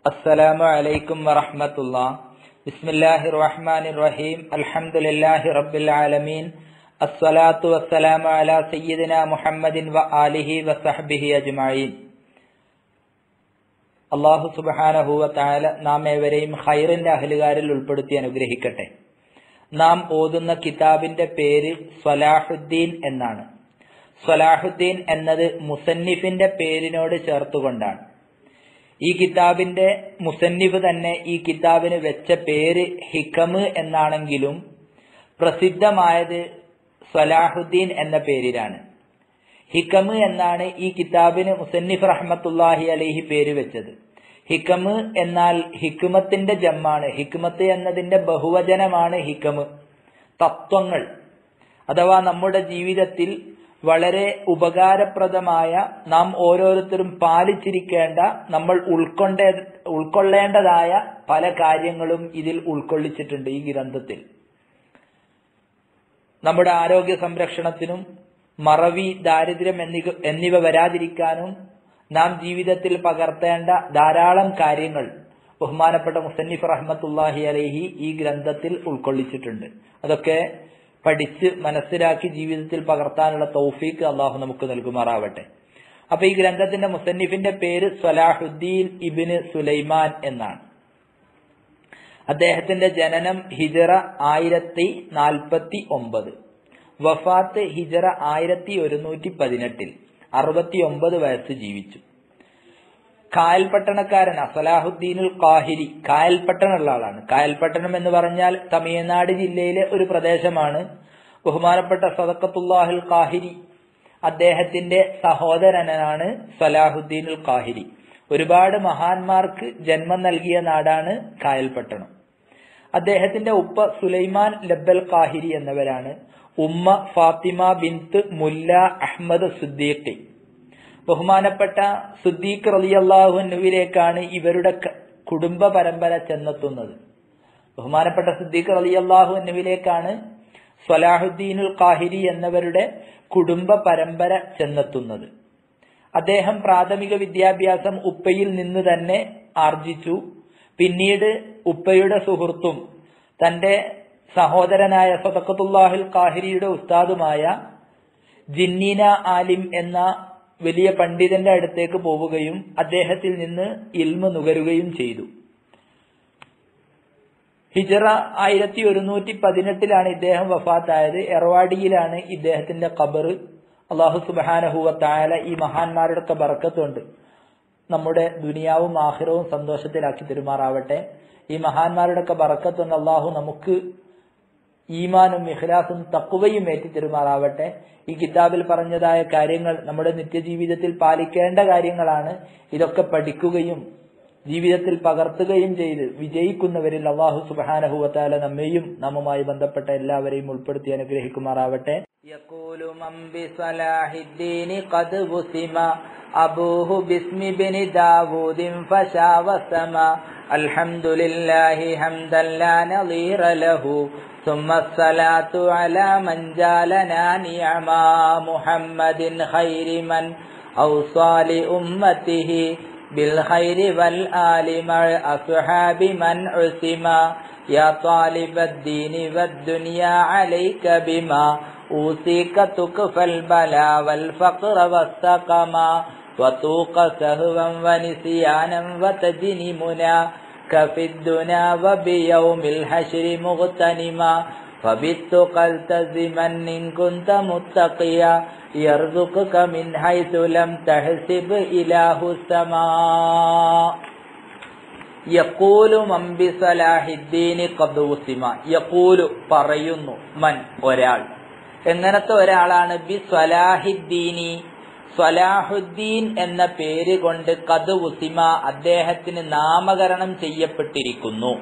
السلام عليكم ورحمة الله بسم الله الرحمن الرحيم الحمد لله رب العالمين الصلاة والسلام على سيدنا محمد وآله وصحبه أجمعين അള്ളാഹു സുബാനഹുവ താല നാം ഏവരെയും ഖൈറിന്റെ അഹലുകാരിൽ ഉൾപ്പെടുത്തി അനുഗ്രഹിക്കട്ടെ നാം ഓതുന്ന കിതാബിന്റെ പേര് സ്വലാഹുദ്ദീൻ എന്നാണ് സ്വലാഹുദ്ദീൻ എന്നത് മുസന്നിഫിന്റെ പേരിനോട് ചേർത്തുകൊണ്ടാണ് ഈ കിതാബിന്റെ മുസന്നിഫ് തന്നെ ഈ കിതാബിന് വെച്ച പേര് ഹിക്കമ് എന്നാണെങ്കിലും പ്രസിദ്ധമായത് സ്വലാഹുദ്ദീൻ എന്ന പേരിലാണ് ഹിക്കമ് എന്നാണ് ഈ കിതാബിന് മുസന്നിഫ് റഹ്മത്തുല്ലാഹി അലൈഹി പേര് വെച്ചത് ഹിക്കമ് എന്നാൽ ഹിക്കുമത്തിന്റെ ജമ്മാണ് ഹിക്കുമത്ത് എന്നതിന്റെ ബഹുവചനമാണ് ഹിക്കമ് തത്വങ്ങൾ അഥവാ നമ്മുടെ ജീവിതത്തിൽ വളരെ ഉപകാരപ്രദമായ നാം ഓരോരുത്തരും പാലിച്ചിരിക്കേണ്ട നമ്മൾ ഉൾക്കൊണ്ട ഉൾക്കൊള്ളേണ്ടതായ പല കാര്യങ്ങളും ഇതിൽ ഉൾക്കൊള്ളിച്ചിട്ടുണ്ട് ഈ ഗ്രന്ഥത്തിൽ നമ്മുടെ ആരോഗ്യ സംരക്ഷണത്തിനും മറവി ദാരിദ്ര്യം എന്നിവ എന്നിവ വരാതിരിക്കാനും നാം ജീവിതത്തിൽ പകർത്തേണ്ട ധാരാളം കാര്യങ്ങൾ ബഹുമാനപ്പെട്ട മുസന്നിഫ് റഹ്മത്തുല്ലാഹി അലൈഹി ഈ ഗ്രന്ഥത്തിൽ ഉൾക്കൊള്ളിച്ചിട്ടുണ്ട് അതൊക്കെ പഠിച്ച് മനസ്സിലാക്കി ജീവിതത്തിൽ പകർത്താനുള്ള തൗഫീക്ക് അള്ളാഹു നമുക്ക് നൽകുമാറാവട്ടെ അപ്പൊ ഈ ഗ്രന്ഥത്തിന്റെ മുസന്നിഫിന്റെ പേര് സ്വലാഹുദ്ദീൻ ഇബിന് സുലൈമാൻ എന്നാണ് അദ്ദേഹത്തിന്റെ ജനനം ഹിജറ ആയിരത്തി നാൽപ്പത്തി ഒമ്പത് വഫാത്ത് ഹിജറ ആയിരത്തി ഒരുന്നൂറ്റി പതിനെട്ടിൽ അറുപത്തി ഒമ്പത് വയസ്സ് ജീവിച്ചു കായൽപട്ടണക്കാരൻ അസലാഹുദ്ദീനുൽ കാഹിരി കായൽപട്ടണമുള്ള ആളാണ് കായൽപട്ടണം എന്ന് പറഞ്ഞാൽ തമിഴ്നാട് ജില്ലയിലെ ഒരു പ്രദേശമാണ് ബഹുമാനപ്പെട്ട സദക്കത്തുല്ലാഹുൽ കാഹിരി അദ്ദേഹത്തിന്റെ സഹോദരനാണ് സലാഹുദ്ദീനുൽ കാഹിരി ഒരുപാട് മഹാന്മാർക്ക് ജന്മം നൽകിയ നാടാണ് കായൽപട്ടണം അദ്ദേഹത്തിന്റെ ഉപ്പ സുലൈമാൻ ലബ്ബൽ കാഹിരി എന്നിവരാണ് ഉമ്മ ഫാത്തിമ ബിന്ത് മുല്ല അഹമ്മദ് സുദ്ദീഖി ബഹുമാനപ്പെട്ട സുദ്ദീഖ് റലിയല്ലാഹുവിലേക്കാണ് ഇവരുടെ കുടുംബ പരമ്പര ചെന്നെത്തുന്നത് ബഹുമാനപ്പെട്ട സുദ്ദീഖ് റലിയല്ലാഹുവിലേക്കാണ് സ്വലാഹുദ്ദീനുൽ കാഹിരി എന്നവരുടെ കുടുംബ പരമ്പര ചെന്നെത്തുന്നത് അദ്ദേഹം പ്രാഥമിക വിദ്യാഭ്യാസം ഉപ്പയിൽ നിന്ന് തന്നെ ആർജിച്ചു പിന്നീട് ഉപ്പയുടെ സുഹൃത്തും തന്റെ സഹോദരനായ സദക്കത്തുല്ലാഹിൽ കാഹിരിയുടെ ഉസ്താദുമായ ജിന്നീന ആലിം എന്ന വലിയ പണ്ഡിതന്റെ അടുത്തേക്ക് പോവുകയും അദ്ദേഹത്തിൽ നിന്ന് ഇൽമ നുകരുകയും ചെയ്തു ഹിജറ ആയിരത്തി ഒരുന്നൂറ്റി പതിനെട്ടിലാണ് ഇദ്ദേഹം വഫാത്തായത് എറവാടിയിലാണ് ഇദ്ദേഹത്തിന്റെ ഖബർ അള്ളാഹു സുബാനഹുവ തായാല ഈ മഹാന്മാരുടെ ബർക്കത്തുണ്ട് നമ്മുടെ ദുനിയാവും ആഹിറവും സന്തോഷത്തിലാക്കി തെരുമാറാവട്ടെ ഈ മഹാന്മാരുടെ ബറക്കത്തുണ്ട് അള്ളാഹു നമുക്ക് ഈമാനും ഇഖ്ലാസും തക്കുവയും ഏറ്റിത്തെരുമാറാവട്ടെ ഈ കിതാബിൽ പറഞ്ഞതായ കാര്യങ്ങൾ നമ്മുടെ നിത്യജീവിതത്തിൽ പാലിക്കേണ്ട കാര്യങ്ങളാണ് ഇതൊക്കെ പഠിക്കുകയും ജീവിതത്തിൽ പകർത്തുകയും ചെയ്ത് വിജയിക്കുന്നവരിൽ അള്ളാഹു സുബാനഹുവത്താല നമ്മെയും നമ്മുമായി ബന്ധപ്പെട്ട എല്ലാവരെയും ഉൾപ്പെടുത്തി അനുഗ്രഹിക്കുമാറാവട്ടെ يقول من بصلاح الدين قد وسم أبوه باسم بن داود فشا وسما الحمد لله حمدا لا نظير له ثم الصلاة على من جالنا نعما محمد خير من أوصى لأمته بالخير والآل مع أصحاب من عسما يا طالب الدين والدنيا عليك بما أوصيك تكفى البلاء والفقر والسقما وطوق سهوا ونسيانا وتجنمنا كفي الدنا وبيوم الحشر مغتنما فبالتقى التزما إن كنت متقيا يرزقك من حيث لم تحسب إله السماء യക്കൂലു മമ്പി സലാഹിദ്ദീനി കദൂസിമ യക്കൂലു പറയുന്നു മൻ ഒരാൾ എങ്ങനത്തെ ഒരാളാണ് ബി സ്വലാഹിദ്ദീനി സ്വലാഹുദ്ദീൻ എന്ന പേര് കൊണ്ട് കത് ഉസിമ അദ്ദേഹത്തിന് നാമകരണം ചെയ്യപ്പെട്ടിരിക്കുന്നു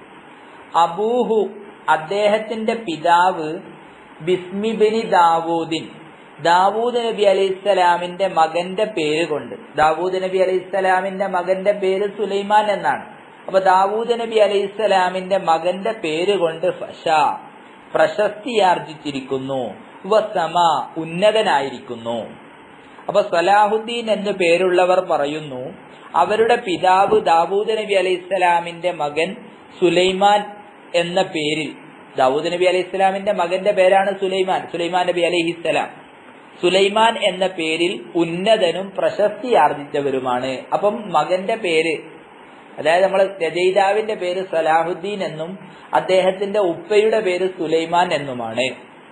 അബൂഹു അദ്ദേഹത്തിന്റെ പിതാവ് ബിസ്മിബിനി ദാവൂദിൻ ദാവൂദ് നബി അലൈഹിസ്സലാമിന്റെ മകന്റെ പേര് കൊണ്ട് ദാവൂദ് നബി അലൈഹിസ്സലാമിന്റെ മകന്റെ പേര് സുലൈമാൻ എന്നാണ് അപ്പൊ ദാവൂദ് നബി അലൈഹിസ്സലാമിന്റെ മകന്റെ പേര് കൊണ്ട് ഫഷ പ്രശസ്തിയാർജിച്ചിരിക്കുന്നു വസമ ഉന്നതനായിരിക്കുന്നു അപ്പൊ സലാഹുദ്ദീൻ എന്ന് പേരുള്ളവർ പറയുന്നു അവരുടെ പിതാവ് ദാവൂദ് നബി അലൈഹി ഇസ്ലാമിന്റെ മകൻ സുലൈമാൻ എന്ന പേരിൽ ദാവൂദ് നബി അലൈഹി ഇസ്ലാമിന്റെ മകന്റെ പേരാണ് സുലൈമാൻ സുലൈമാൻ നബി അലൈഹി ഇസ്ലാം സുലൈമാൻ എന്ന പേരിൽ ഉന്നതനും പ്രശസ്തി ആർജിച്ചവരുമാണ് അപ്പം മകന്റെ പേര് അതായത് നമ്മൾ രചയിതാവിന്റെ പേര് സലാഹുദ്ദീൻ എന്നും അദ്ദേഹത്തിന്റെ ഉപ്പയുടെ പേര് സുലൈമാൻ എന്നുമാണ്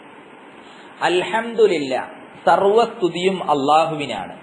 അൽഹംദുലില്ല സർവസ്തുതിയും അള്ളാഹുവിനാണ്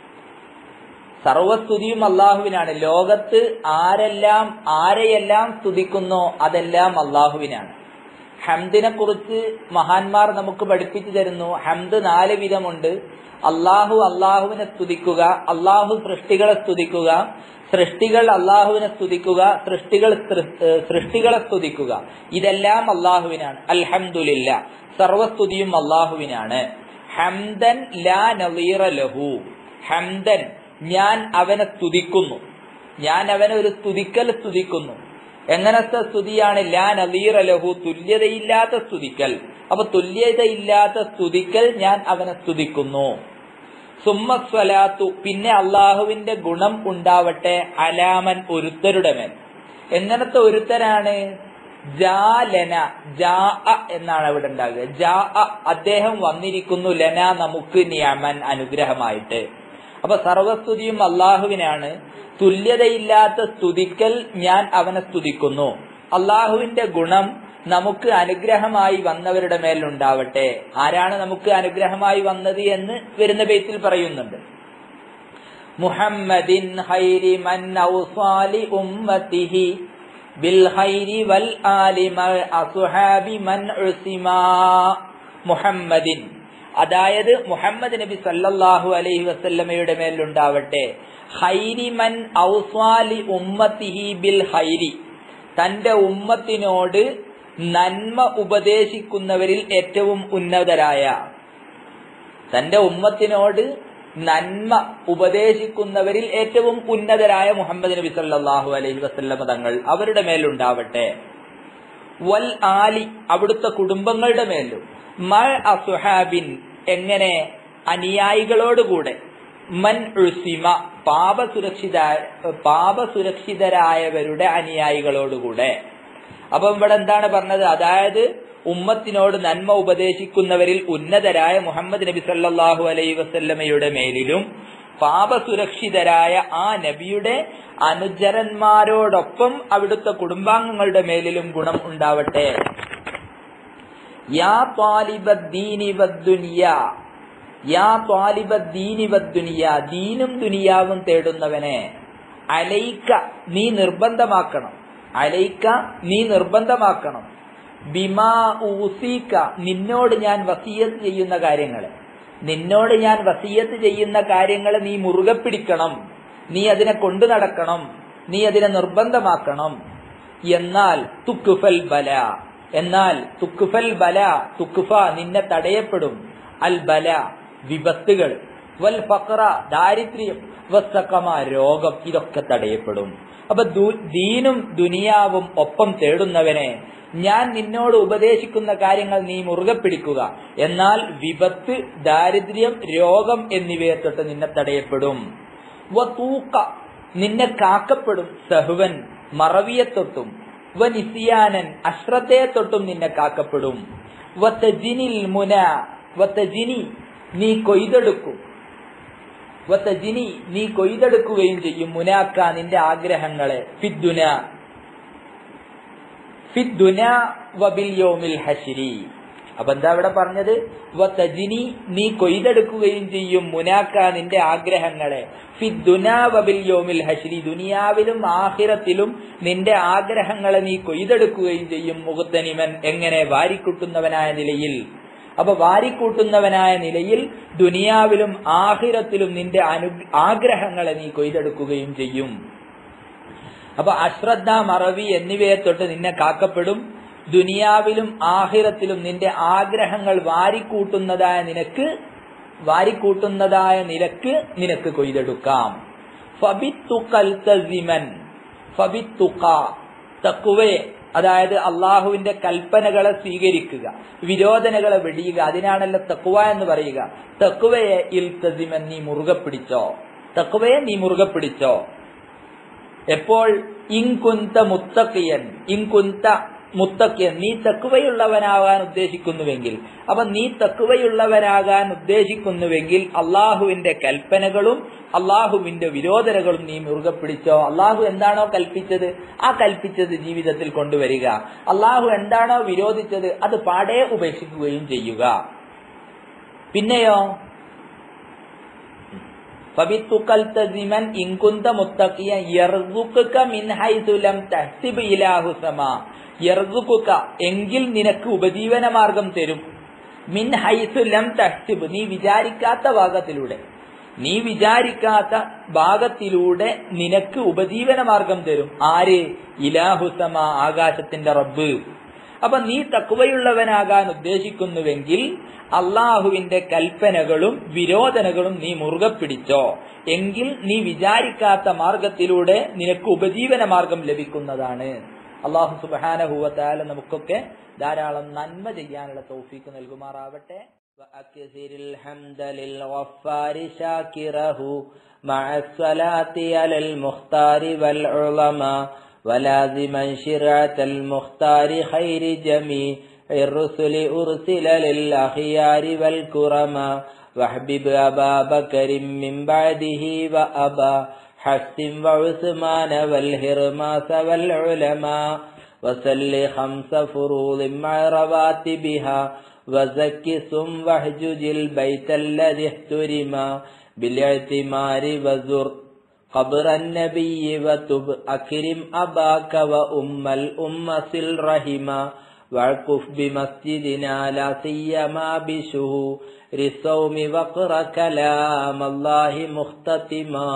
സർവസ്തുതിയും അള്ളാഹുവിനാണ് ലോകത്ത് ആരെല്ലാം ആരെയെല്ലാം സ്തുതിക്കുന്നോ അതെല്ലാം അള്ളാഹുവിനാണ് ഹംദിനെ കുറിച്ച് മഹാന്മാർ നമുക്ക് പഠിപ്പിച്ചു തരുന്നു ഹംദ് നാല് വിധമുണ്ട് അള്ളാഹു അള്ളാഹുവിനെ സ്തുതിക്കുക അള്ളാഹു സൃഷ്ടികളെ സ്തുതിക്കുക സൃഷ്ടികൾ അള്ളാഹുവിനെ സ്തുതിക്കുക സൃഷ്ടികൾ സൃഷ്ടികളെ സ്തുതിക്കുക ഇതെല്ലാം അള്ളാഹുവിനാണ് അൽഹംദുലില്ല സർവസ്തുതിയും അള്ളാഹുവിനാണ് ഹംദൻ ലാ നളീറ ലഹു ഹംദൻ ഞാൻ അവനെ സ്തുതിക്കുന്നു ഞാൻ അവനെ ഒരു സ്തുതിക്കൽ സ്തുതിക്കുന്നു എങ്ങനത്തെ സ്തുതിയാണ് ലാ നളീറ ലഹു തുല്യതയില്ലാത്ത സ്തുതിക്കൽ അപ്പൊ തുല്യതയില്ലാത്ത സ്തുതിക്കൽ ഞാൻ അവനെ സ്തുതിക്കുന്നു സുമ്മസ്വലാത്തു പിന്നെ അള്ളാഹുവിന്റെ ഗുണം ഉണ്ടാവട്ടെ അലാമൻ ഒരുത്തരുടെ മേൽ എങ്ങനത്തെ ഒരുത്തരാണ് ജാലന ജാ എന്നാണ് ഇവിടെ ഉണ്ടാകുക ജാ അദ്ദേഹം വന്നിരിക്കുന്നു ലന നമുക്ക് നിയമൻ അനുഗ്രഹമായിട്ട് അപ്പൊ സർവസ്തുതിയും അള്ളാഹുവിനാണ് തുല്യതയില്ലാത്ത സ്തുതിക്കൽ ഞാൻ അവനെ സ്തുതിക്കുന്നു അള്ളാഹുവിന്റെ ഗുണം നമുക്ക് അനുഗ്രഹമായി വന്നവരുടെ മേലുണ്ടാവട്ടെ ആരാണ് നമുക്ക് അനുഗ്രഹമായി വന്നത് എന്ന് വരുന്ന ബേസിൽ പറയുന്നുണ്ട് മുഹമ്മദിൻ ഹൈരി മൻ ഔസാലി ഉമ്മത്തിഹി ബിൽ ഹൈരി വൽ ആലി അസുഹാബി മൻ ഉസിമാ മുഹമ്മദിൻ അതായത് മുഹമ്മദ് നബി സല്ലല്ലാഹു അലൈഹി വസല്ലമയുടെ മേലുണ്ടാവട്ടെ ഹൈരി മൻ ഔസാലി ഉമ്മത്തിഹി ബിൽ ഹൈരി തന്റെ ഉമ്മത്തിനോട് നന്മ ഉപദേശിക്കുന്നവരിൽ ഏറ്റവും ഉന്നതരായ തന്റെ ഉമ്മത്തിനോട് നന്മ ഉപദേശിക്കുന്നവരിൽ ഏറ്റവും ഉന്നതരായ മുഹമ്മദ് നബി സല്ലല്ലാഹു അലൈഹി വസല്ലമ തങ്ങൾ അവരുടെ മേലുണ്ടാവട്ടെ വൽ ആലി അവിടുത്തെ കുടുംബങ്ങളുടെ മേലും മൽ അസുഹാബിൻ എങ്ങനെ അനുയായികളോടുകൂടെ മൻ ഉസിമ പാപസുരക്ഷിത പാപസുരക്ഷിതരായവരുടെ അനുയായികളോടുകൂടെ അപ്പം ഇവിടെ എന്താണ് പറഞ്ഞത് അതായത് ഉമ്മത്തിനോട് നന്മ ഉപദേശിക്കുന്നവരിൽ ഉന്നതരായ മുഹമ്മദ് നബി സല്ലല്ലാഹു അലൈഹി വസല്ലമയുടെ മേലിലും പാപസുരക്ഷിതരായ ആ നബിയുടെ അനുചരന്മാരോടൊപ്പം അവിടുത്തെ കുടുംബാംഗങ്ങളുടെ മേലിലും ഗുണം ഉണ്ടാവട്ടെ യാ ത്വാലിബദ്ദീനി വദ്ദുനിയ യാ ത്വാലിബദ്ദീനി വദ്ദുനിയ ദീനും ദുനിയാവും തേടുന്നവനെ അലൈക്ക നീ നിർബന്ധമാക്കണം അലൈക്ക നീ നിർബന്ധമാക്കണം ബിമാ ഊസീക്ക നിന്നോട് ഞാൻ വസീയത്ത് ചെയ്യുന്ന കാര്യങ്ങളെ നിന്നോട് ഞാൻ വസീയത്ത് ചെയ്യുന്ന കാര്യങ്ങളെ നീ മുറുകെ പിടിക്കണം നീ അതിനെ കൊണ്ടു നടക്കണം നീ അതിനെ നിർബന്ധമാക്കണം എന്നാൽ തുക്കുഫൽ ബല എന്നാൽ തുക്കുഫൽ ബല തുക്കുഫ നിന്നെ തടയപ്പെടും അൽ ബല വിപത്തുകൾ വൽ ഫക്ര ദാരിദ്ര്യം വസ്സക്കമ രോഗം ഇതൊക്കെ തടയപ്പെടും അപ്പൊ ദീനും ദുനിയാവും ഒപ്പം തേടുന്നവനെ ഞാൻ നിന്നോട് ഉപദേശിക്കുന്ന കാര്യങ്ങൾ നീ മുറുകെ പിടിക്കുക എന്നാൽ വിപത്ത് ദാരിദ്ര്യം രോഗം എന്നിവയെ തൊട്ട് നിന്നെ തടയപ്പെടും തൂക്ക നിന്നെ കാക്കപ്പെടും സഹുവൻ മറവിയെ തൊട്ടും വ നിസിയാനൻ അശ്രദ്ധയെ തൊട്ടും നിന്നെ കാക്കപ്പെടും വത്തജിനിൽ മുന വത്തജിനി നീ കൊയ്തെടുക്കും വത്തജിനി നീ കൊയ്തെടുക്കുകയും ചെയ്യും മുനാക്ക നിന്റെ ആഗ്രഹങ്ങളെ ഫിദ്ദുന ഫിദ്ദുന വബിൽ യോമിൽ ഹഷിരി അപ്പൊ എന്താ ഇവിടെ പറഞ്ഞത് വത്തജിനി നീ കൊയ്തെടുക്കുകയും ചെയ്യും മുനാക്ക നിന്റെ ആഗ്രഹങ്ങളെ ഫിദ്ദുന വബിൽ യോമിൽ ഹഷിരി ദുനിയാവിലും ആഹിറത്തിലും നിന്റെ ആഗ്രഹങ്ങളെ നീ കൊയ്തെടുക്കുകയും ചെയ്യും മുഖത്തനിമൻ എങ്ങനെ വാരിക്കൂട്ടുന്നവനായ നിലയിൽ അപ്പൊ വാരിക്കൂട്ടുന്നവനായ നിലയിൽ ദുനിയാവിലും ആഹിറത്തിലും നിന്റെ അനു ആഗ്രഹങ്ങളെ നീ കൊയ്തെടുക്കുകയും ചെയ്യും അപ്പൊ അശ്രദ്ധ മറവി എന്നിവയെ തൊട്ട് നിന്നെ കാക്കപ്പെടും ദുനിയാവിലും ആഹിറത്തിലും നിന്റെ ആഗ്രഹങ്ങൾ വാരിക്കൂട്ടുന്നതായ നിനക്ക് വാരിക്കൂട്ടുന്നതായ നിലക്ക് നിനക്ക് കൊയ്തെടുക്കാം ഫബിത്തുക്കൽത്തസിമൻ ഫബിത്തുക്ക തക്കുവയെ അതായത് അള്ളാഹുവിന്റെ കൽപ്പനകളെ സ്വീകരിക്കുക വിരോധനകളെ വെടിയുക അതിനാണല്ലോ തക്കുവ എന്ന് പറയുക തക്കുവയെ ഇൽത്തസിമൻ നീ മുറുകെ പിടിച്ചോ തക്കുവയെ നീ മുറുകെ പിടിച്ചോ എപ്പോൾ ഇൻകുന്ത മുത്തക്കിയൻ ഇൻകുന്ത മുത്തക്കിയൻ നീ തക്കുവയുള്ളവനാകാൻ ഉദ്ദേശിക്കുന്നുവെങ്കിൽ അപ്പൊ നീ തക്കുവയുള്ളവനാകാൻ ഉദ്ദേശിക്കുന്നുവെങ്കിൽ അള്ളാഹുവിന്റെ കൽപ്പനകളും അള്ളാഹുവിന്റെ വിരോധനകളും നീ മുറുകെ പിടിച്ചോ അള്ളാഹു എന്താണോ കൽപ്പിച്ചത് ആ കൽപ്പിച്ചത് ജീവിതത്തിൽ കൊണ്ടുവരിക അള്ളാഹു എന്താണോ വിരോധിച്ചത് അത് പാടെ ഉപേക്ഷിക്കുകയും ചെയ്യുക പിന്നെയോ ഫബിത്തുക്കൽത്തസിമൻ ഇൻകുന്ത മുത്തക്കിയ യർസുക്ക മിൻ ഹൈസു ലം തഹ്സിബ് ഇലാഹു സമ യർസുക്ക എങ്കിൽ നിനക്ക് ഉപജീവന മാർഗം തരും മിൻ ഹൈസു ലം തഹ്സിബ് നീ വിചാരിക്കാത്ത ഭാഗത്തിലൂടെ നീ വിചാരിക്കാത്ത ഭാഗത്തിലൂടെ നിനക്ക് ഉപജീവന മാർഗം തരും ആര് ഇലാഹുസമ ആകാശത്തിന്റെ റബ്ബ് അപ്പൊ നീ തക്കുവയുള്ളവനാകാൻ ഉദ്ദേശിക്കുന്നുവെങ്കിൽ അള്ളാഹുവിന്റെ കൽപ്പനകളും വിരോധനകളും നീ മുറുകെ പിടിച്ചോ എങ്കിൽ നീ വിചാരിക്കാത്ത മാർഗത്തിലൂടെ നിനക്ക് ഉപജീവന മാർഗം ലഭിക്കുന്നതാണ് അള്ളാഹു സുബാനഹുവത്താല നമുക്കൊക്കെ ധാരാളം നന്മ ചെയ്യാനുള്ള തൗഫീക്ക് നൽകുമാറാവട്ടെ وأكثر الحمد للغفار شاكره مع الصلاة على المختار والعلماء ولازما شرعة المختار خير جميع الرسل أرسل للأخيار والكرما واحبب أبا بكر من بعده وأبا حفص وعثمان والهرماس والعلماء وسل خمس فروض مع رواتبها وزك ثم واحجج البيت الذي احترما بالاعتمار وزر قبر النبي وتب أكرم أباك وأم الأم صل رحما واعكف بمسجدنا لا سيما بشهور الصوم وقر كلام الله مختتما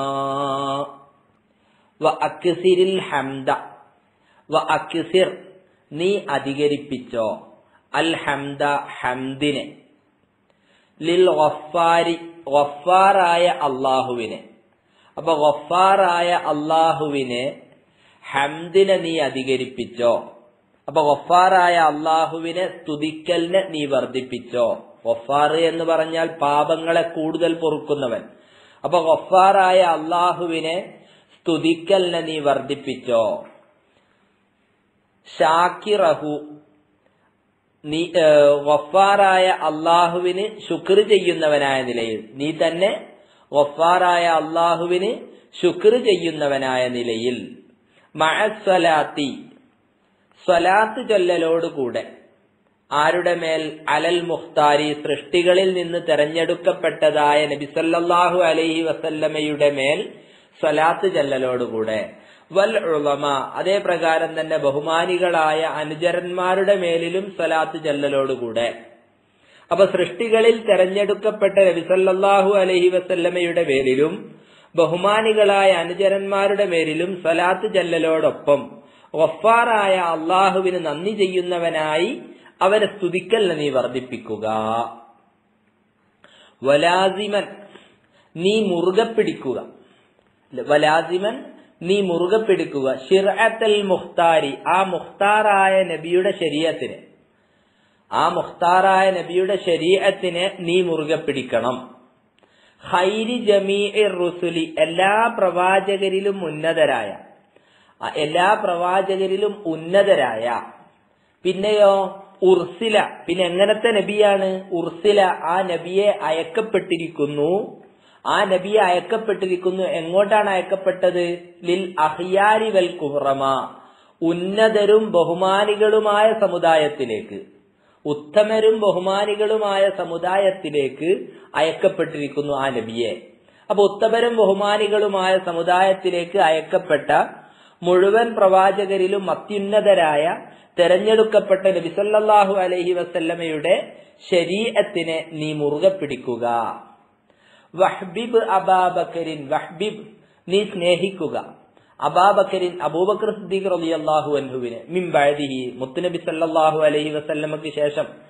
وأكثر الحمد وأكثر നീ അധികരിപ്പിച്ചോ അൽ ഹംദ ഹംദിനെ ലിൽ ഗഫാരി ഗഫാറായ അള്ളാഹുവിനെ അപ്പൊ ഗഫാറായ അള്ളാഹുവിനെ ഹംദിനെ നീ അധികരിപ്പിച്ചോ അപ്പൊ ഗഫാറായ അള്ളാഹുവിനെ സ്തുതിക്കലിനെ നീ വർദ്ധിപ്പിച്ചോ ഗഫാർ എന്ന് പറഞ്ഞാൽ പാപങ്ങളെ കൂടുതൽ പൊറുക്കുന്നവൻ അപ്പൊ ഗഫാറായ അള്ളാഹുവിനെ സ്തുതിക്കലിനെ നീ വർദ്ധിപ്പിച്ചോ ഷാക്കിറഹു നീ വഫാറായ അള്ളാഹുവിന് ശുക്ർ ചെയ്യുന്നവനായ നിലയിൽ നീ തന്നെ വഫാറായ അള്ളാഹുവിന് ശുക്ർ ചെയ്യുന്നവനായ നിലയിൽ മഴസ്വലാത്തി സ്വലാത്ത് ചൊല്ലലോടുകൂടെ ആരുടെ മേൽ അലൽ മുഖ്താരി സൃഷ്ടികളിൽ നിന്ന് തെരഞ്ഞെടുക്കപ്പെട്ടതായ നബിസല്ലാഹു അലൈഹി വസല്ലമയുടെ മേൽ സ്വലാത്ത് ചൊല്ലലോടുകൂടെ വൽ ഉളമ അതേ പ്രകാരം തന്നെ ബഹുമാനികളായ അനുചരന്മാരുടെ മേലിലും സ്വലാത്ത് ചൊല്ലലോടുകൂടെ അപ്പൊ സൃഷ്ടികളിൽ തെരഞ്ഞെടുക്കപ്പെട്ട നബിസല്ലാഹു അലഹി വസല്ലമയുടെ പേരിലും ബഹുമാനികളായ അനുചരന്മാരുടെ മേലിലും സ്വലാത്ത് ചൊല്ലലോടൊപ്പം വഫാറായ അള്ളാഹുവിന് നന്ദി ചെയ്യുന്നവനായി അവരെ സ്തുതിക്കൽ നീ വർദ്ധിപ്പിക്കുക വലാസിമൻ നീ മുറുകെ പിടിക്കുക വലാസിമൻ നീ മുറുകെ പിടിക്കുക ഷിർഅത്തൽ മുഖ്താരി ആ മുഖ്താറായ നബിയുടെ ശരീരത്തിന് ആ മുഖ്താറായ നബിയുടെ ശരീരത്തിനെ നീ മുറുകെ പിടിക്കണം ഹൈരി ജമീ റുസുലി എല്ലാ പ്രവാചകരിലും ഉന്നതരായ എല്ലാ പ്രവാചകരിലും ഉന്നതരായ പിന്നെയോ ഉർസില പിന്നെ എങ്ങനത്തെ നബിയാണ് ഉർസില ആ നബിയെ അയക്കപ്പെട്ടിരിക്കുന്നു ആ നബിയെ അയക്കപ്പെട്ടിരിക്കുന്നു എങ്ങോട്ടാണ് അയക്കപ്പെട്ടത് ലിൽ അഹിയാരി വൽ കുഹ്റമ ഉന്നതരും ബഹുമാനികളുമായ സമുദായത്തിലേക്ക് ഉത്തമരും ബഹുമാനികളുമായ സമുദായത്തിലേക്ക് അയക്കപ്പെട്ടിരിക്കുന്നു ആ നബിയെ അപ്പൊ ഉത്തമരും ബഹുമാനികളുമായ സമുദായത്തിലേക്ക് അയക്കപ്പെട്ട മുഴുവൻ പ്രവാചകരിലും അത്യുന്നതരായ തെരഞ്ഞെടുക്കപ്പെട്ട നബിസല്ലാഹു അലഹി വസല്ലമയുടെ ശരീരത്തിനെ നീ മുറുകെ പിടിക്കുക വഹ്ബിബ് അബാബക്കരിൻ വഹ്ബിബ് നീ സ്നേഹിക്കുക അബാബക്കരിൻ അബൂബക്കർ സിദ്ദീഖ് റളിയല്ലാഹു അൻഹുവിനെ മിൻ ബഅദിഹി മുത്തുനബി സല്ലല്ലാഹു അലൈഹി വസല്ലമക്ക് ശേഷം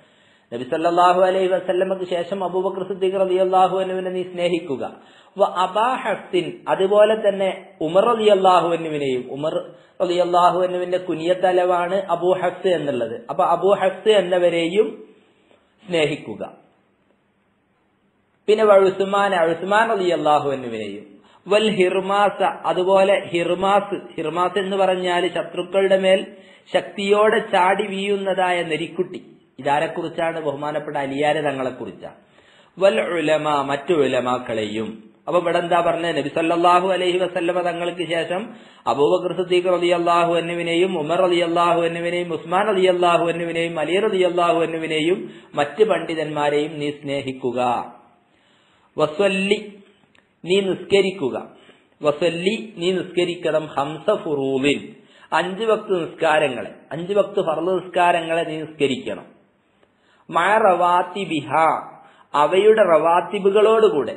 നബി സല്ലല്ലാഹു അലൈഹി വസല്ലമക്ക് ശേഷം അബൂബക്കർ സിദ്ദീഖ് റളിയല്ലാഹു അൻഹുവിനെ നീ സ്നേഹിക്കുക വ അബാ ഹഫ്സിൻ അതുപോലെ തന്നെ ഉമർ റളിയല്ലാഹു അൻഹുവിനെയും ഉമർ റളിയല്ലാഹു അൻഹുവിന്റെ കുനിയത്തലവാണ് അബൂ ഹഫ്സ് എന്നുള്ളത് അപ്പൊ അബൂ ഹഫ്സ് എന്നവരെയും സ്നേഹിക്കുക പിന്നെ ഉസ്മാൻ ഉസ്മാൻ റളിയല്ലാഹു അൻഹുവിനെയും വൽ ഹിർമാസ അതുപോലെ ഹിർമാസ് ഹിർമാസ് എന്ന് പറഞ്ഞാൽ ശത്രുക്കളുടെ മേൽ ശക്തിയോടെ ചാടി വീഴുന്നതായ നെരിക്കുട്ടി ഇതാരെക്കുറിച്ചാണ് ബഹുമാനപ്പെട്ട അലിയാര തങ്ങളെ കുറിച്ചാണ് വൽ ഉലമ മറ്റു ഉലമാക്കളെയും അപ്പൊ ഇവിടെ എന്താ പറഞ്ഞത് നബി സല്ലല്ലാഹു അലൈഹി വസല്ലമ തങ്ങൾക്ക് ശേഷം അബൂബക്കർ സിദ്ദീഖ് റളിയല്ലാഹു അൻഹുവിനെയും ഉമർ റളിയല്ലാഹു അൻഹുവിനെയും ഉസ്മാൻ റളിയല്ലാഹു അൻഹുവിനെയും അലി റളിയല്ലാഹു അൻഹുവിനെയും മറ്റ് പണ്ഡിതന്മാരെയും നീ സ്നേഹിക്കുക വസ്വല്ലി നീ നിസ്കരിക്കുക വസല്ലി നീ നിസ്കരിക്കണം ഹംസ ഫുറൂലിൻ അഞ്ച് വക്ത് നിസ്കാരങ്ങളെ അഞ്ച് വക്ത് ഫർദ് നിസ്കാരങ്ങളെ നീ നിസ്കരിക്കണം മഴ റവാത്തി ബിഹ അവയുടെ റവാത്തിബുകളോടുകൂടെ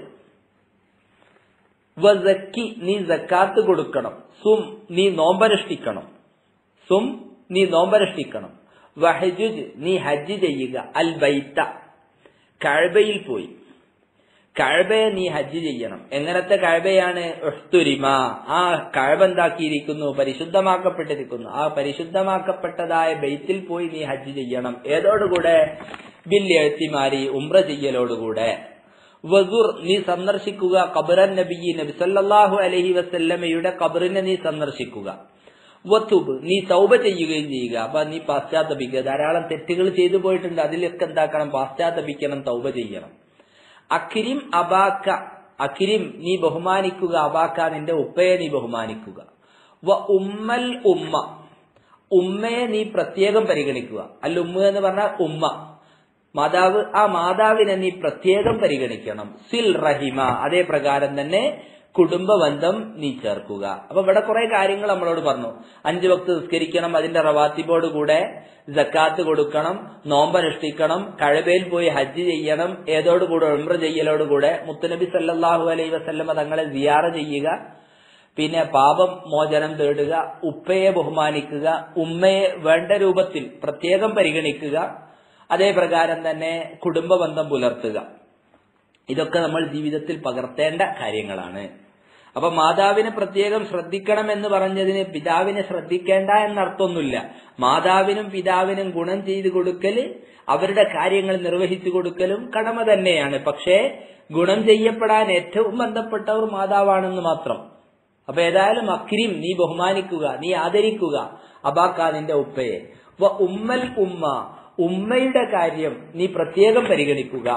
വസക്കി നീ സക്കാത്ത് കൊടുക്കണം സും നീ നോമ്പനുഷ്ഠിക്കണം സും നീ നോമ്പനുഷ്ഠിക്കണം വഹജുജ് നീ ഹജ്ജ് ചെയ്യുക അൽ ബൈത്ത കഴബയിൽ പോയി കഴബയെ നീ ഹജ്ജ് ചെയ്യണം എങ്ങനത്തെ കഴബയാണ് ഉഹ്തുരിമ ആ കഴബ എന്താക്കിയിരിക്കുന്നു പരിശുദ്ധമാക്കപ്പെട്ടിരിക്കുന്നു ആ പരിശുദ്ധമാക്കപ്പെട്ടതായ ബെയ്ത്തിൽ പോയി നീ ഹജ്ജ് ചെയ്യണം ഏതോടുകൂടെ ബിൽ എഴുത്തിമാരി ഉംറ ചെയ്യലോടുകൂടെ വസുർ നീ സന്ദർശിക്കുക ഖബറൻ നബി നബി സല്ലല്ലാഹു അലൈഹി വസല്ലമയുടെ ഖബറിനെ നീ സന്ദർശിക്കുക വത്തുബ് നീ തൗബ ചെയ്യുകയും ചെയ്യുക അപ്പൊ നീ പാശ്ചാത്തപിക്കുക ധാരാളം തെറ്റുകൾ ചെയ്തു പോയിട്ടുണ്ട് അതിലൊക്കെ എന്താക്കണം പാശ്ചാത്തപിക്കണം തൗബ ചെയ്യണം അഖിരിം അബാക്ക അഖിരിം നീ ബഹുമാനിക്കുക അബാക്ക നിന്റെ ഉപ്പയെ നീ ബഹുമാനിക്കുക വ ഉമ്മൽ ഉമ്മ ഉമ്മയെ നീ പ്രത്യേകം പരിഗണിക്കുക അല്ല ഉമ്മ എന്ന് പറഞ്ഞാൽ ഉമ്മ മാതാവ് ആ മാതാവിനെ നീ പ്രത്യേകം പരിഗണിക്കണം സിൽ റഹിമ അതേ പ്രകാരം തന്നെ കുടുംബബന്ധം നീ ചേർക്കുക അപ്പൊ ഇവിടെ കുറെ കാര്യങ്ങൾ നമ്മളോട് പറഞ്ഞു അഞ്ചു വക്ത് നിസ്കരിക്കണം അതിന്റെ റവാത്തിബോട് കൂടെ ജക്കാത്ത് കൊടുക്കണം നോമ്പനുഷ്ഠിക്കണം കഴബയിൽ പോയി ഹജ്ജ് ചെയ്യണം ഏതോടുകൂടെ ഉംറ ചെയ്യലോടുകൂടെ മുത്തുനബി സല്ലല്ലാഹു അലൈഹി വസല്ലമ തങ്ങളെ സിയാറ ചെയ്യുക പിന്നെ പാപം മോചനം തേടുക ഉപ്പയെ ബഹുമാനിക്കുക ഉമ്മയെ വേണ്ട രൂപത്തിൽ പ്രത്യേകം പരിഗണിക്കുക അതേ പ്രകാരം തന്നെ കുടുംബബന്ധം പുലർത്തുക ഇതൊക്കെ നമ്മൾ ജീവിതത്തിൽ പകർത്തേണ്ട കാര്യങ്ങളാണ് അപ്പൊ മാതാവിനെ പ്രത്യേകം ശ്രദ്ധിക്കണം എന്ന് പറഞ്ഞതിന് പിതാവിനെ ശ്രദ്ധിക്കേണ്ട എന്നർത്ഥമൊന്നുമില്ല മാതാവിനും പിതാവിനും ഗുണം ചെയ്തു കൊടുക്കല് അവരുടെ കാര്യങ്ങൾ നിർവഹിച്ചു കൊടുക്കലും കടമ തന്നെയാണ് പക്ഷേ ഗുണം ചെയ്യപ്പെടാൻ ഏറ്റവും ബന്ധപ്പെട്ടവർ മാതാവാണെന്ന് മാത്രം അപ്പൊ ഏതായാലും അക്രിം നീ ബഹുമാനിക്കുക നീ ആദരിക്കുക അബാക്ക നിന്റെ ഉപ്പയെ വ ഉമ്മൽ ഉമ്മ ഉമ്മയുടെ കാര്യം നീ പ്രത്യേകം പരിഗണിക്കുക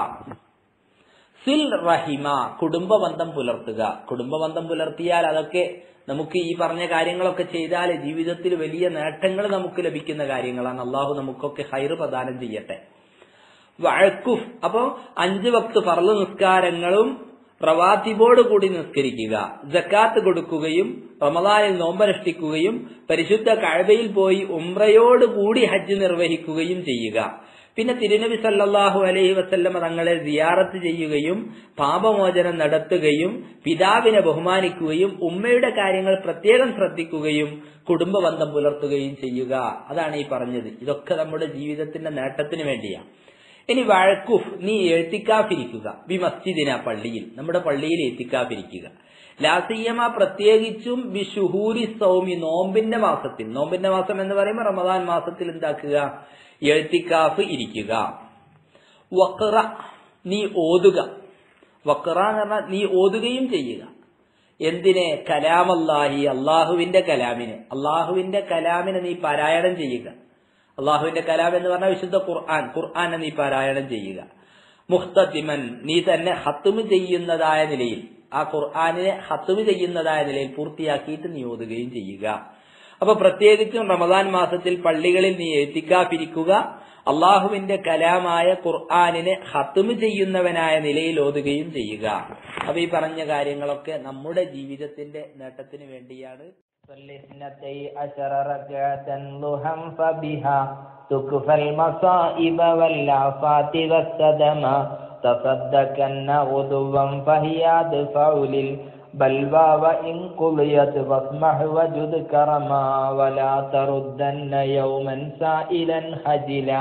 സിൽ റഹിമ കുടുംബബന്ധം പുലർത്തുക കുടുംബബന്ധം പുലർത്തിയാൽ അതൊക്കെ നമുക്ക് ഈ പറഞ്ഞ കാര്യങ്ങളൊക്കെ ചെയ്താൽ ജീവിതത്തിൽ വലിയ നേട്ടങ്ങൾ നമുക്ക് ലഭിക്കുന്ന കാര്യങ്ങളാണ് അള്ളാഹു നമുക്കൊക്കെ ഹൈർ പ്രദാനം ചെയ്യട്ടെ വഴക്കുഫ് അപ്പോ അഞ്ച് വക്ത് ഫർള് നിസ്കാരങ്ങളും റവാത്തിബോട് കൂടി നിസ്കരിക്കുക ജക്കാത്ത് കൊടുക്കുകയും റമദാനിൽ നോമ്പനുഷ്ഠിക്കുകയും പരിശുദ്ധ കഴബയിൽ പോയി ഉംറയോട് കൂടി ഹജ്ജ് നിർവഹിക്കുകയും ചെയ്യുക പിന്നെ തിരുനബി സല്ലല്ലാഹു അലൈഹി വസല്ലമ തങ്ങളെ സിയാറത്ത് ചെയ്യുകയും പാപമോചനം നടത്തുകയും പിതാവിനെ ബഹുമാനിക്കുകയും ഉമ്മയുടെ കാര്യങ്ങൾ പ്രത്യേകം ശ്രദ്ധിക്കുകയും കുടുംബബന്ധം പുലർത്തുകയും ചെയ്യുക അതാണ് ഈ പറഞ്ഞത് ഇതൊക്കെ നമ്മുടെ ജീവിതത്തിന്റെ നേട്ടത്തിന് വേണ്ടിയാണ് ഇനി വഴക്കുഫ് നീ എഴുത്തിക്കാഫിരിക്കുക ബി മസ്ജിദിന പള്ളിയിൽ നമ്മുടെ പള്ളിയിൽ എത്തിക്കാഫിരിക്കുക ലാസിയമ പ്രത്യേകിച്ചും ബി ഷുഹൂരി സൗമി നോമ്പിന്റെ മാസത്തിൽ നോമ്പിന്റെ മാസം എന്ന് പറയുമ്പോൾ റമദാൻ മാസത്തിൽ എന്താക്കുക എഴുത്തിക്കാഫ് ഇരിക്കുക വക്ര നീ ഓതുക വക്ര എന്ന് പറഞ്ഞാൽ നീ ഓതുകയും ചെയ്യുക എന്തിനെ കലാമല്ലാഹി അള്ളാഹുവിന്റെ കലാമിനെ അള്ളാഹുവിന്റെ കലാമിനെ നീ പാരായണം ചെയ്യുക അള്ളാഹുവിന്റെ കലാം എന്ന് പറഞ്ഞാൽ വിശുദ്ധ ഖുർആൻ ഖുർആനെ നീ പാരായണം ചെയ്യുക മുഖ്തത്തിമൻ നീ തന്നെ ഹത്തുമ് ചെയ്യുന്നതായ നിലയിൽ ആ ഖുർആാനിനെ ഹത്തുമ് ചെയ്യുന്നതായ നിലയിൽ പൂർത്തിയാക്കിയിട്ട് നീ ഓതുകയും ചെയ്യുക അപ്പൊ പ്രത്യേകിച്ചും റമദാൻ മാസത്തിൽ പള്ളികളിൽ നീ എത്തിക്കാപ്പിരിക്കുക അള്ളാഹുവിന്റെ കലാമായ ഖുർആാനിനെ ഹത്തുമ് ചെയ്യുന്നവനായ നിലയിൽ ഓതുകയും ചെയ്യുക അപ്പൊ ഈ പറഞ്ഞ കാര്യങ്ങളൊക്കെ നമ്മുടെ ജീവിതത്തിന്റെ നേട്ടത്തിന് വേണ്ടിയാണ് اثنتي عشر ركعة ضحى فبها تكفى المصائب والعصات والسدما تصدقن غدوا فهي أدفع للبلوى وإن قضيت فاسمح وجد كرما ولا تردن يوما سائلا خجلا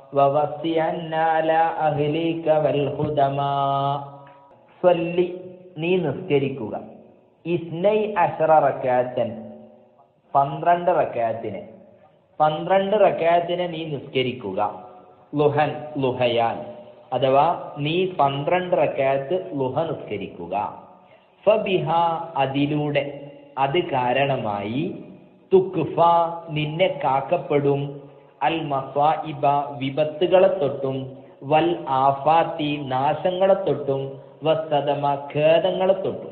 ووصين على أهليك والخدماء صلي നീ നിസ്കരിക്കുക ഇസ്നൈ അഷറ റക്കാത്തൻ പന്ത്രണ്ട് റക്കാത്തിന് പന്ത്രണ്ട് റക്കാത്തിന് നീ നിസ്കരിക്കുക ലുഹൻ ലുഹയാൻ അഥവാ നീ പന്ത്രണ്ട് റക്കാത്ത് ലുഹ നിസ്കരിക്കുക ഫബിഹ അതിലൂടെ അത് കാരണമായി തുക്ഫ നിന്നെ കാക്കപ്പെടും അൽ മസായിബ വിപത്തുകളെ തൊട്ടും വൽ ആഫാത്തി നാശങ്ങളെ തൊട്ടും വസ്തദമ ഖേദങ്ങളെ തൊട്ടും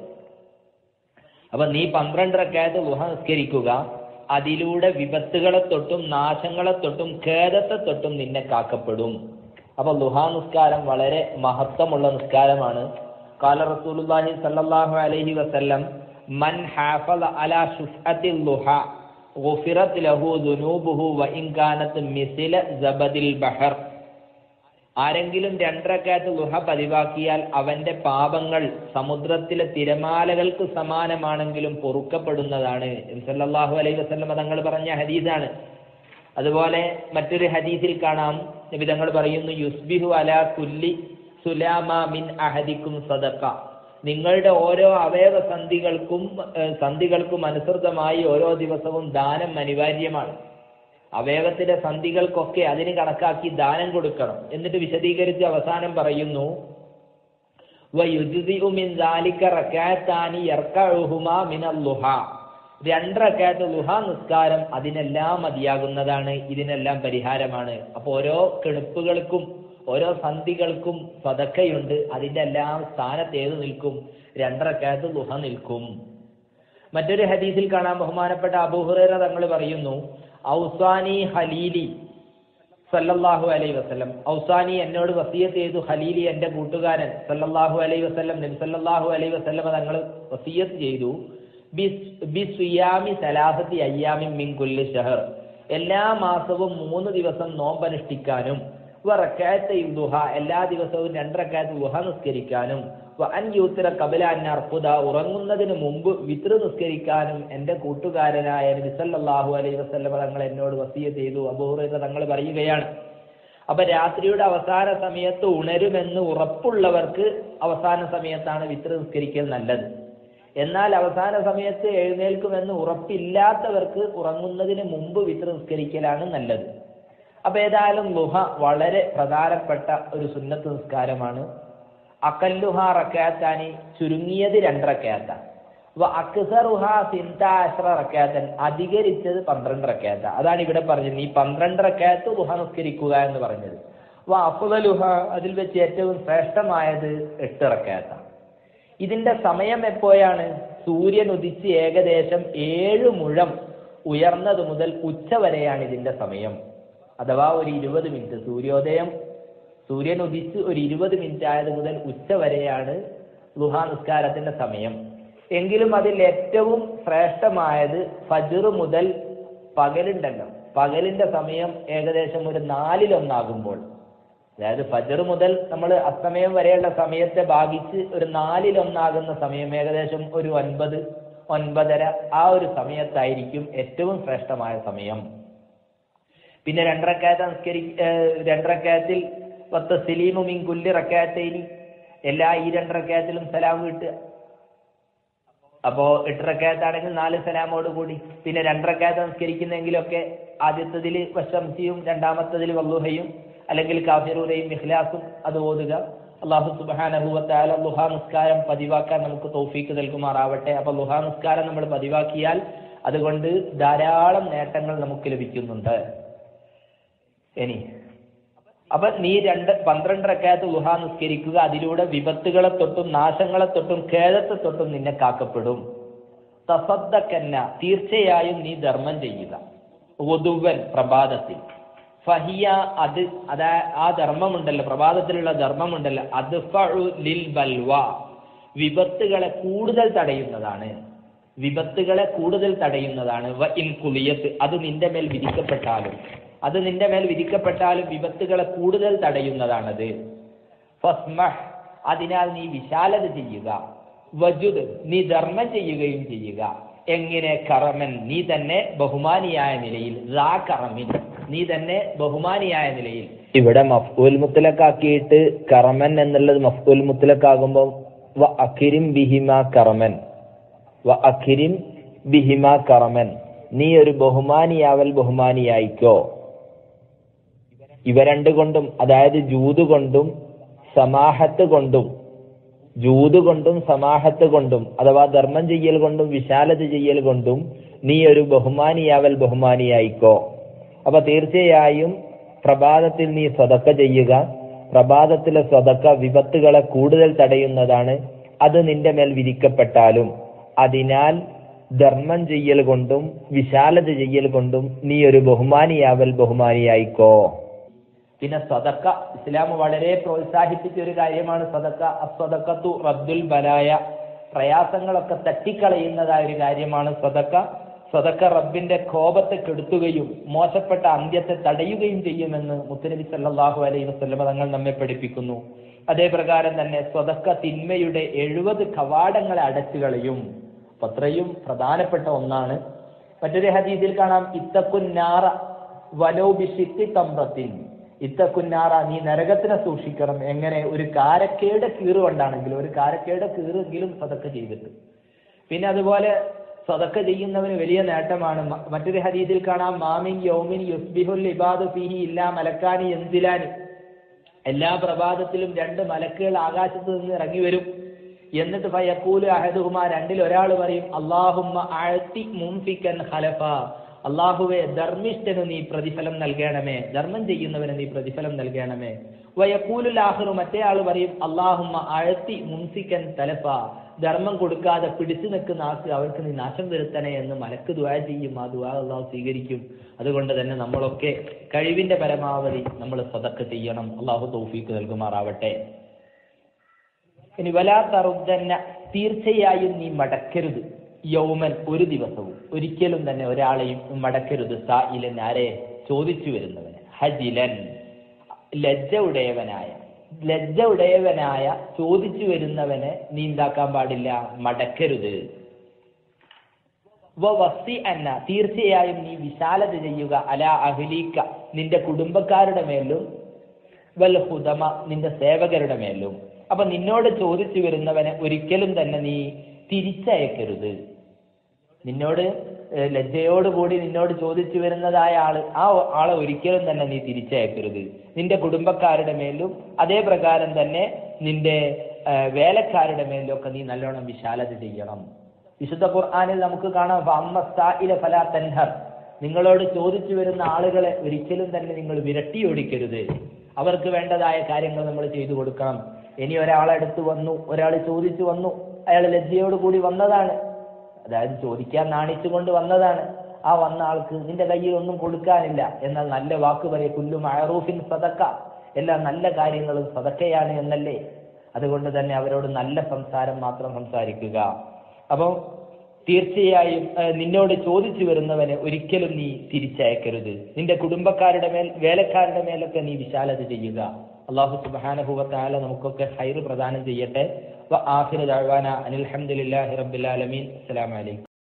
അപ്പൊ നീ പന്ത്രണ്ട് റക്കാത്ത് ലുഹ നിസ്കരിക്കുക അതിലൂടെ വിപത്തുകളെ തൊട്ടും നാശങ്ങളെ തൊട്ടും ഖേദത്തെ തൊട്ടും നിന്നെ കാക്കപ്പെടും അപ്പൊ ലുഹാ നിസ്കാരം വളരെ മഹത്വമുള്ള നിസ്കാരമാണ് കാല റസൂലുള്ളാഹി സല്ലല്ലാഹു അലൈഹി വസല്ലം മൻ ഹാഫള അലാ ശുഫഅത്തി ലുഹ ഗുഫിറത് ലഹു ദുനൂബുഹു വഇൻ കാനത് മിസ്ല സബദിൽ ബഹർ ആരെങ്കിലും രണ്ടരക്കാത്ത് ലുഹ പതിവാക്കിയാൽ അവന്റെ പാപങ്ങൾ സമുദ്രത്തിലെ തിരമാലകൾക്ക് സമാനമാണെങ്കിലും പൊറുക്കപ്പെടുന്നതാണ് സല്ലല്ലാഹു അലൈഹി വസല്ലം തങ്ങൾ പറഞ്ഞ ഹദീസാണ് അതുപോലെ മറ്റൊരു ഹദീസിൽ കാണാം നബി തങ്ങൾ പറയുന്നു യുസ്ബിഹു അലാ കുല്ലി സുലാമ മിൻ അഹദിക്കും സദക്ക നിങ്ങളുടെ ഓരോ അവയവ സന്ധികൾക്കും ഏഹ്, സന്ധികൾക്കും അനുസൃതമായി ഓരോ ദിവസവും ദാനം അനിവാര്യമാണ് അവയവത്തിന്റെ സന്ധികൾക്കൊക്കെ അതിന് കണക്കാക്കി ദാനം കൊടുക്കണം എന്നിട്ട് വിശദീകരിച്ച് അവസാനം പറയുന്നു വയുജ്ദിഉ മിൻ ദാലിക റകഅത്താനി യർകഉഹുമാ മിനൽ ലുഹ രണ്ട് റകഅത്ത് ലുഹ നിസ്കാരം അതിനെല്ലാം മതിയാകുന്നതാണ് ഇതിനെല്ലാം പരിഹാരമാണ് അപ്പോൾ ഓരോ കെണുപ്പുകൾക്കും ഓരോ സന്ധികൾക്കും സദക്കയുണ്ട് അതിന്റെ എല്ലാം സ്ഥാനത്ത് ഏത് നിൽക്കും രണ്ടറക്കാലത്ത് ലുഹ നിൽക്കും മറ്റൊരു ഹദീസിൽ കാണാൻ ബഹുമാനപ്പെട്ട അബൂഹുറേറ തങ്ങൾ പറയുന്നു ഔസാനി ഹലീലി സല്ലല്ലാഹു അലൈഹി വസല്ലം ഔസാനി എന്നോട് വസിയത്ത് ചെയ്തു ഹലീലി എന്റെ കൂട്ടുകാരൻ സല്ലല്ലാഹു അലൈഹി വസല്ലം നബി സല്ലല്ലാഹു അലൈഹി വസല്ലം തങ്ങൾ വസിയത്ത് ചെയ്തു ബിസ്- ബിസ്വിയാമി സലാസത്തി അയ്യാമിൻ മിൻ കുല്ലി ഷഹർ എല്ലാ മാസവും മൂന്ന് ദിവസം നോമ്പനുഷ്ഠിക്കാനും വറക്കാത്ത ദുഹ എല്ലാ ദിവസവും രണ്ടരക്കാത്ത് ദുഹ നിസ്കരിക്കാനും വ അൻ യൂത്തിര കബല അൻ അർപ്പുദ ഉറങ്ങുന്നതിന് മുമ്പ് വിത്ര നിസ്കരിക്കാനും എന്റെ കൂട്ടുകാരനായ നബി സല്ലല്ലാഹു അലൈഹി വസല്ലം തങ്ങൾ എന്നോട് വസിയത്ത് ചെയ്തു അബൂഹുറൈറ തങ്ങൾ പറയുകയാണ് അപ്പൊ രാത്രിയുടെ അവസാന സമയത്ത് ഉണരുമെന്ന് ഉറപ്പുള്ളവർക്ക് അവസാന സമയത്താണ് വിത്ര നിസ്കരിക്കൽ നല്ലത് എന്നാൽ അവസാന സമയത്ത് എഴുന്നേൽക്കുമെന്ന് ഉറപ്പില്ലാത്തവർക്ക് ഉറങ്ങുന്നതിന് മുമ്പ് വിത്ര നിസ്കരിക്കലാണ് നല്ലത് അപ്പൊ ഏതായാലും ലുഹ വളരെ പ്രധാനപ്പെട്ട ഒരു സുന്നത്ത് നിസ്കാരമാണ് അക്കല്ലുഹ റക്കാത്താനി ചുരുങ്ങിയത് രണ്ടറക്കാത്താണ് വ അക്സറുഹ സിന്താശ്ര റക്കാത്തൻ അധികരിച്ചത് പന്ത്രണ്ട് റക്കാത്ത അതാണ് ഇവിടെ പറഞ്ഞത് ഈ പന്ത്രണ്ട് റക്കാത്ത് ലുഹ നിസ്കരിക്കുക എന്ന് പറഞ്ഞത് വ അഫുദലുഹ അതിൽ വെച്ച് ഏറ്റവും ശ്രേഷ്ഠമായത് എട്ട് റക്കാത്താണ് ഇതിന്റെ സമയം എപ്പോഴാണ് സൂര്യൻ ഉദിച്ച് ഏകദേശം ഏഴ് മുഴം ഉയർന്നത് മുതൽ ഉച്ച വരെയാണ് ഇതിന്റെ സമയം അഥവാ ഒരു ഇരുപത് മിനിറ്റ് സൂര്യോദയം സൂര്യൻ ഉദിച്ച് ഒരു ഇരുപത് മിനിറ്റ് ആയത് മുതൽ ഉച്ച വരെയാണ് ലുഹാ നിസ്കാരത്തിന്റെ സമയം എങ്കിലും അതിൽ ഏറ്റവും ശ്രേഷ്ഠമായത് ഫജർ മുതൽ പകലുണ്ടല്ലോ പകലിന്റെ സമയം ഏകദേശം ഒരു നാലിലൊന്നാകുമ്പോൾ അതായത് ഫജർ മുതൽ നമ്മൾ അസ്തമയം വരെയുള്ള സമയത്തെ ഭാഗിച്ച് ഒരു നാലിലൊന്നാകുന്ന സമയം ഏകദേശം ഒരു ഒൻപത് ഒൻപതര ആ ഒരു സമയത്തായിരിക്കും ഏറ്റവും ശ്രേഷ്ഠമായ സമയം പിന്നെ രണ്ടരക്കായത്ത് നിസ്കരി ഏഹ് രണ്ടരക്കായത്തിൽ പത്ത് സലീമു മിൻ കുല്ലി റക്കായത്തേനി എല്ലാ ഈ രണ്ടരക്കായത്തിലും സലാം കിട്ടുക അപ്പോ എട്ടരക്കായത്താണെങ്കിൽ നാല് സലാമോട് കൂടി പിന്നെ രണ്ടരക്കായത്ത് നിസ്കരിക്കുന്നെങ്കിലൊക്കെ ആദ്യത്തതിൽ വശംസിയും രണ്ടാമത്തതിൽ വല്ലുഹയും അല്ലെങ്കിൽ കാഫിറൂരയും ഇഖ്ലാസും അത് ഓതുക അള്ളാഹു സുബാനഹുവത്തായ ലുഹാ നിസ്കാരം പതിവാക്കാൻ നമുക്ക് തൗഫീക്ക് നൽകുമാറാവട്ടെ അപ്പൊ ലുഹാ നിസ്കാരം നമ്മൾ പതിവാക്കിയാൽ അതുകൊണ്ട് ധാരാളം നേട്ടങ്ങൾ നമുക്ക് ലഭിക്കുന്നുണ്ട് ഇനി അപ്പൊ നീ രണ്ട് പന്ത്രണ്ടരക്കാലത്ത് ലുഹ നിസ്കരിക്കുക അതിലൂടെ വിപത്തുകളെ തൊട്ടും നാശങ്ങളെ തൊട്ടും ഖേദത്തെ തൊട്ടും നിന്നെ കാക്കപ്പെടും തസദ്ദക്കന്ന തീർച്ചയായും നീ ധർമ്മം ചെയ്യുക ഒതുവൻ പ്രഭാതത്തിൽ ഫഹിയ അത് അതാ ആ ധർമ്മമുണ്ടല്ലോ പ്രഭാതത്തിലുള്ള ധർമ്മമുണ്ടല്ലോ അത് ലിൽ ബൽവ വിപത്തുകളെ കൂടുതൽ തടയുന്നതാണ് വിപത്തുകളെ കൂടുതൽ തടയുന്നതാണ് വ ഇൻ കുളിയത്ത് അത് നിന്റെ മേൽ വിധിക്കപ്പെട്ടാലും അത് നിന്റെ മേൽ വിധിക്കപ്പെട്ടാലും വിപത്തുകളെ കൂടുതൽ തടയുന്നതാണത് ഫസ്മഹ് അതിനാൽ നീ വിശാലത ചെയ്യുക വജുദ് നീ ധർമ്മം ചെയ്യുകയും ചെയ്യുക എങ്ങനെ കറമൻ നീ തന്നെ ബഹുമാനിയായ നിലയിൽ റാ കറമിൻ നീ തന്നെ ബഹുമാനിയായ നിലയിൽ ഇവിടെ മഫ്ഊൽ മുത്തലക്കാക്കിയിട്ട് കറമൻ എന്നുള്ളത് മഫ്ഊൽ മുത്തലക്കാകുമ്പോൾ വ അഖിരിം ബിഹിമ കറമൻ വ അഖിരിം ബിഹിമ കറമൻ നീ ഒരു ബഹുമാനിയാവൽ ബഹുമാനിയായിക്കോ ഇവ രണ്ട് കൊണ്ടും അതായത് ജൂത് കൊണ്ടും സമാഹത്ത് കൊണ്ടും ജൂത് കൊണ്ടും സമാഹത്ത് കൊണ്ടും അഥവാ ധർമ്മം ചെയ്യൽ കൊണ്ടും വിശാലത ചെയ്യൽ കൊണ്ടും നീ ഒരു ബഹുമാനിയാവൽ ബഹുമാനിയായിക്കോ അപ്പൊ തീർച്ചയായും പ്രഭാതത്തിൽ നീ സ്വതക്ക ചെയ്യുക പ്രഭാതത്തിലെ സ്വതക്ക വിപത്തുകളെ കൂടുതൽ തടയുന്നതാണ് അത് നിന്റെ മേൽ വിധിക്കപ്പെട്ടാലും അതിനാൽ ധർമ്മം ചെയ്യൽ കൊണ്ടും വിശാലത ചെയ്യൽ കൊണ്ടും നീ ഒരു ബഹുമാനിയാവൽ ബഹുമാനിയായിക്കോ പിന്നെ സദക്ക ഇസ്ലാം വളരെ പ്രോത്സാഹിപ്പിച്ച ഒരു കാര്യമാണ് സദക്ക അസ്വദക്കത്തു റദ്ദുൽ ബലായ പ്രയാസങ്ങളൊക്കെ തട്ടിക്കളയുന്നതായ ഒരു കാര്യമാണ് സദക്ക സദക്ക റബ്ബിന്റെ കോപത്തെ കെടുത്തുകയും മോശപ്പെട്ട അന്ത്യത്തെ തടയുകയും ചെയ്യുമെന്ന് മുത്തനബി സല്ലല്ലാഹു അലൈഹി വസല്ലമ തങ്ങൾ നമ്മെ പഠിപ്പിക്കുന്നു അതേ പ്രകാരം തന്നെ സ്വതക്ക തിന്മയുടെ എഴുപത് കവാടങ്ങളെ അടച്ചു കളയും അപ്പൊ അത്രയും പ്രധാനപ്പെട്ട ഒന്നാണ് മറ്റൊരു ഹദീസിൽ കാണാം ഇത്തക്കുന്നാറ വലോ ബിഷിത്തി തമ്പ്രത്തിൻ ഇത്തക്കുന്നാറ നീ നരകത്തിനെ സൂക്ഷിക്കണം എങ്ങനെ ഒരു കാരക്കയുടെ കീറ് കൊണ്ടാണെങ്കിലും ഒരു കാരക്കയുടെ കീറെങ്കിലും സതക്ക ചെയ്തിട്ട് പിന്നെ അതുപോലെ സതക്ക ചെയ്യുന്നവന് വലിയ നേട്ടമാണ് മ- മറ്റൊരു ഹദീസിൽ കാണാം മാമിൻ യൗമിൻ യുസ്ബിഹുൽ ഇബാദു ഫീഹി ഇല്ലാ മലക്കാനി എന്തിലാനി എല്ലാ പ്രഭാതത്തിലും രണ്ട് മലക്കുകൾ ആകാശത്ത് നിന്ന് ഇറങ്ങി വരും എന്നിട്ട് ഫയക്കൂലു അഹദുഹുമ രണ്ടിൽ ഒരാൾ പറയും അള്ളാഹുമ്മ ആഴ്ത്തി മുംഫിക്കൻ ഖലഫ അള്ളാഹുവെ ധർമ്മിഷ്ഠന് നീ പ്രതിഫലം നൽകണമേ ധർമ്മം ചെയ്യുന്നവന് നീ പ്രതിഫലം നൽകണമേ വയക്കൂലുൽ ആഹ്റു മറ്റേ ആൾ പറയും അള്ളാഹുമ്മ ആഴ്ത്തി മുംസിക്കൻ തലഫ ധർമ്മം കൊടുക്കാതെ പിടിച്ചു നിൽക്കുന്ന ആൾക്ക് അവർക്ക് നീ നാശം വരുത്തണേ എന്ന് മലക്ക് ദുആ ചെയ്യും ആ ദുആ അള്ളാഹു സ്വീകരിക്കും അതുകൊണ്ട് തന്നെ നമ്മളൊക്കെ കഴിവിന്റെ പരമാവധി നമ്മൾ സദക്ക ചെയ്യണം അള്ളാഹു തൗഫീക്ക് നൽകുമാറാവട്ടെ ഇനി വലാ തറുദ്ദന്ന തീർച്ചയായും നീ മടക്കരുത് യൗമൻ ഒരു ദിവസവും ഒരിക്കലും തന്നെ ഒരാളെയും മടക്കരുത് സായിലൻ ആരെ ചോദിച്ചു വരുന്നവന് ഹജിലൻ ലജ്ജ ഉടയവനായ ലജ്ജ ഉടയവനായ ചോദിച്ചു വരുന്നവനെ നീ എന്താക്കാൻ പാടില്ല മടക്കരുത് വ വസി അന്ന തീർച്ചയായും നീ വിശാലത ചെയ്യുക അല അഹ്ലീക്ക നിന്റെ കുടുംബക്കാരുടെ മേലും വൽ ഹുദമ നിന്റെ സേവകരുടെ മേലും അപ്പൊ നിന്നോട് ചോദിച്ചു വരുന്നവനെ ഒരിക്കലും തന്നെ നീ തിരിച്ചയക്കരുത് നിന്നോട് ഏഹ്, ലജ്ജയോടുകൂടി നിന്നോട് ചോദിച്ചു വരുന്നതായ ആള് ആ ആളെ ഒരിക്കലും തന്നെ നീ തിരിച്ചയക്കരുത് നിന്റെ കുടുംബക്കാരുടെ മേലും അതേ പ്രകാരം തന്നെ നിന്റെ ഏഹ്, വേലക്കാരുടെ മേലും ഒക്കെ നീ നല്ലോണം വിശാലത ചെയ്യണം വിശുദ്ധ ഖുർആനിൽ നമുക്ക് കാണാം "ഫഅമ്മ സായില ഫലാ തൻഹർ നിങ്ങളോട് ചോദിച്ചു വരുന്ന ആളുകളെ ഒരിക്കലും തന്നെ നിങ്ങൾ വിരട്ടി ഓടിക്കരുത് അവർക്ക് വേണ്ടതായ കാര്യങ്ങൾ നമ്മൾ ചെയ്തു കൊടുക്കണം ഇനി ഒരാളെടുത്ത് വന്നു ഒരാൾ ചോദിച്ചു വന്നു അയാൾ ലജ്ജയോട് കൂടി വന്നതാണ് അതായത് ചോദിക്കാൻ നാണിച്ചുകൊണ്ട് വന്നതാണ് ആ വന്ന ആൾക്ക് നിന്റെ കയ്യിൽ ഒന്നും കൊടുക്കാനില്ല എന്നാൽ നല്ല വാക്ക് പറയ കുല്ലു മഴറൂഫിൻ സതക്ക എല്ലാ നല്ല കാര്യങ്ങളും സതക്കയാണ് എന്നല്ലേ അതുകൊണ്ട് തന്നെ അവരോട് നല്ല സംസാരം മാത്രം സംസാരിക്കുക അപ്പോൾ തീർച്ചയായും ഏഹ്, നിന്നോട് ചോദിച്ചു വരുന്നവനെ ഒരിക്കലും നീ തിരിച്ചയക്കരുത് നിന്റെ കുടുംബക്കാരുടെ മേൽ വേലക്കാരുടെ മേലൊക്കെ നീ വിശാലത ചെയ്യുക അള്ളാഹു സുബാനഹുവത്താല നമുക്കൊക്കെ ഹൈറ് പ്രദാനം ചെയ്യട്ടെ വ ആഖിറു ദഅ്വാന അനിൽ ഹംദുലില്ലാഹി റബ്ബിൽ ആലമീൻ അസ്സലാമു അലൈക്കും